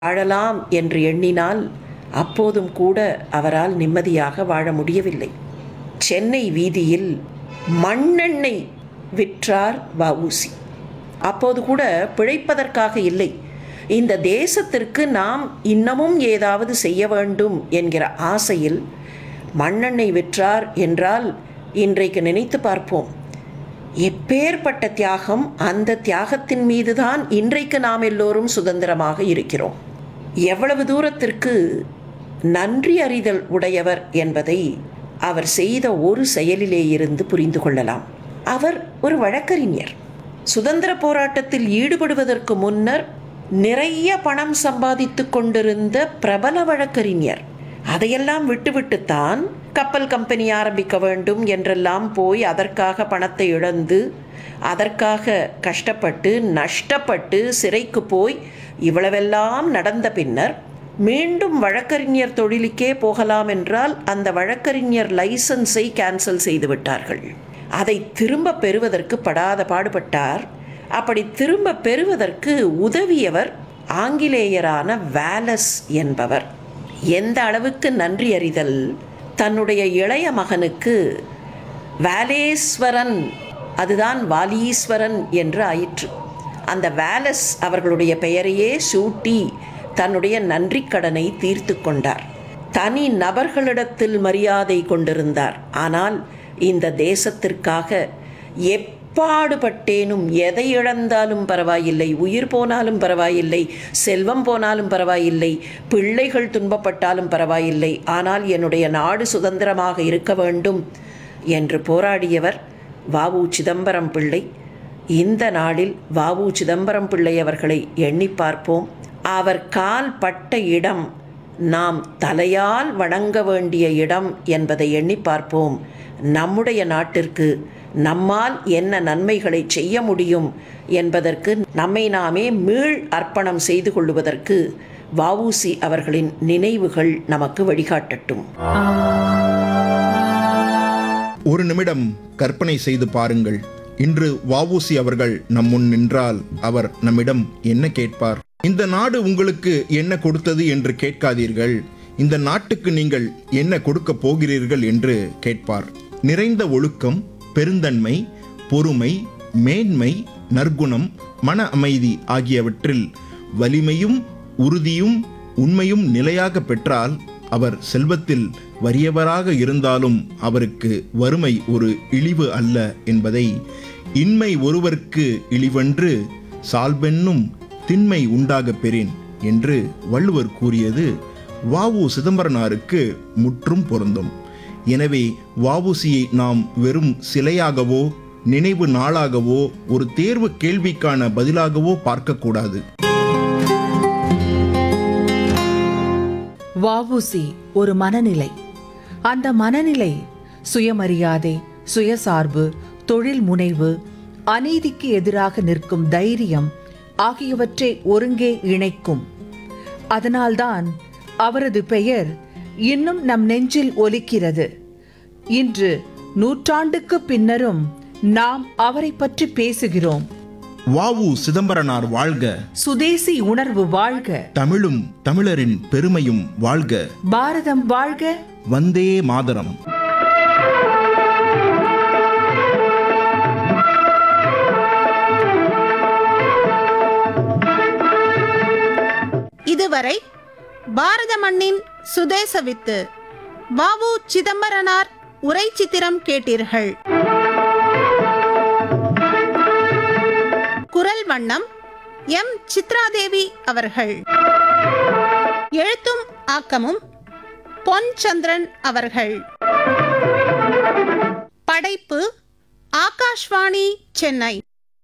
வாழலாம் என்று எண்ணினால் அப்போதும் கூட அவரால் நிம்மதியாக வாழ முடியவில்லை சென்னை வீதியில் மண்ணெண்ணெய் விற்றார் வஉசி அப்போது கூட பிழைப்பதற்காக இல்லை இந்த தேசத்திற்கு நாம் இன்னமும் ஏதாவது செய்ய வேண்டும் என்கிற ஆசையில் மண்ணெண்ணெய் விற்றார் என்றால் இன்றைக்கு நினைத்து பார்ப்போம் எப்பேற்பட்ட தியாகம் அந்த தியாகத்தின் மீதுதான் இன்றைக்கு நாம் எல்லோரும் சுதந்திரமாக இருக்கிறோம் எவ்வளவு தூரத்திற்கு நன்றி அறிதல் உடையவர் என்பதை அவர் செய்த ஒரு செயலிலே இருந்து புரிந்து கொள்ளலாம் அவர் ஒரு வழக்கறிஞர் சுதந்திர போராட்டத்தில் ஈடுபடுவதற்கு முன்னர் நிறைய பணம் சம்பாதித்து கொண்டிருந்த பிரபல வழக்கறிஞர் அதையெல்லாம் விட்டுவிட்டுத்தான் கப்பல் கம்பெனி ஆரம்பிக்க வேண்டும் என்றெல்லாம் போய் அதற்காக பணத்தை இழந்து அதற்காக கஷ்டப்பட்டு நஷ்டப்பட்டு சிறைக்கு போய் இவ்வளவெல்லாம் நடந்த பின்னர் மீண்டும் வழக்கறிஞர் தொழிலுக்கே போகலாம் என்றால் அந்த வழக்கறிஞர் லைசன்ஸை கேன்சல் செய்து விட்டார்கள் அதை திரும்ப பெறுவதற்கு படாத பாடுபட்டார் அப்படி திரும்ப பெறுவதற்கு உதவியவர் ஆங்கிலேயரான வேலஸ் என்பவர் எந்த அளவுக்கு நன்றி அறிதல் தன்னுடைய இளைய மகனுக்கு வேலேஸ்வரன் அதுதான் வாலீஸ்வரன் என்று ஆயிற்று அந்த வேலஸ் அவர்களுடைய பெயரையே சூட்டி தன்னுடைய நன்றி கடனை தீர்த்து கொண்டார் தனி நபர்களிடத்தில் மரியாதை கொண்டிருந்தார் ஆனால் இந்த தேசத்திற்காக எப்பாடுபட்டேனும் எதை இழந்தாலும் பரவாயில்லை உயிர் போனாலும் பரவாயில்லை செல்வம் போனாலும் பரவாயில்லை பிள்ளைகள் துன்பப்பட்டாலும் பரவாயில்லை ஆனால் என்னுடைய நாடு சுதந்திரமாக இருக்க வேண்டும் என்று போராடியவர் வாவு சிதம்பரம் பிள்ளை இந்த நாளில் வாவு சிதம்பரம் பிள்ளை அவர்களை எண்ணி பார்ப்போம் அவர் கால் பட்ட இடம் நாம் தலையால் வணங்க வேண்டிய இடம் என்பதை எண்ணி பார்ப்போம் நம்முடைய நாட்டிற்கு நம்மால் என்ன நன்மைகளை செய்ய முடியும் என்பதற்கு நம்மை நாமே மீள் அர்ப்பணம் செய்து கொள்வதற்கு வஉசி அவர்களின் நினைவுகள் நமக்கு வழிகாட்டட்டும் ஒரு நிமிடம் கற்பனை செய்து பாருங்கள் இன்று வஉசி அவர்கள் நம் முன் நின்றால் அவர் நம்மிடம் என்ன கேட்பார் இந்த நாடு உங்களுக்கு என்ன கொடுத்தது என்று கேட்காதீர்கள் இந்த நாட்டுக்கு நீங்கள் என்ன கொடுக்க போகிறீர்கள் என்று கேட்பார் நிறைந்த ஒழுக்கம் பெருந்தன்மை பொறுமை மேன்மை நற்குணம் மன அமைதி ஆகியவற்றில் வலிமையும் உறுதியும் உண்மையும் நிலையாக பெற்றால் அவர் செல்வத்தில் வறியவராக இருந்தாலும் அவருக்கு வறுமை ஒரு இழிவு அல்ல என்பதை இன்மை ஒருவர்க்கு இழிவன்று சால்பென்னும் திண்மை உண்டாகப் பெறேன் என்று வள்ளுவர் கூறியது வாவு சிதம்பரனாருக்கு முற்றும் பொருந்தும் எனவே வாவுசியை நாம் வெறும் சிலையாகவோ நினைவு நாளாகவோ ஒரு தேர்வு கேள்விக்கான பதிலாகவோ பார்க்கக்கூடாது வஉசி ஒரு மனநிலை அந்த மனநிலை சுயமரியாதை சுயசார்பு தொழில் முனைவு அநீதிக்கு எதிராக நிற்கும் தைரியம் ஆகியவற்றை ஒருங்கே இணைக்கும் அதனால்தான் அவரது பெயர் இன்னும் நம் நெஞ்சில் ஒலிக்கிறது இன்று நூற்றாண்டுக்கு பின்னரும் நாம் அவரை பற்றி பேசுகிறோம் வாவு சிதம்பரனார் வாழ்க சுதேசி உணர்வு வாழ்க தமிழும் தமிழரின் பெருமையும் வாழ்க பாரதம் வாழ்க வந்தே மாதரம் இதுவரை பாரத மண்ணின் சுதேச வித்து வாவு சிதம்பரனார் உரை சித்திரம் கேட்டீர்கள் குரல் வண்ணம் எம் சித்ராதேவி அவர்கள் எழுத்தும் ஆக்கமும் பொன் சந்திரன் அவர்கள் படைப்பு ஆகாஷ்வாணி சென்னை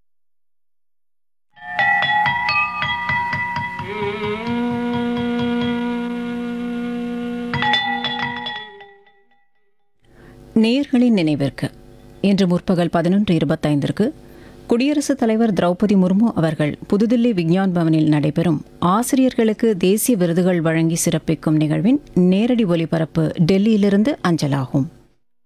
நேயர்களின் நினைவிற்கு இன்று முற்பகல் பதினொன்று இருபத்தைந்திற்கு குடியரசுத் தலைவர் திரௌபதி முர்மு அவர்கள் புதுதில்லி விக்ஞான் பவனில் நடைபெறும் ஆசிரியர்களுக்கு தேசிய விருதுகள் வழங்கி சிறப்பிக்கும் நிகழ்வின் நேரடி ஒலிபரப்பு டெல்லியிலிருந்து அஞ்சலாகும்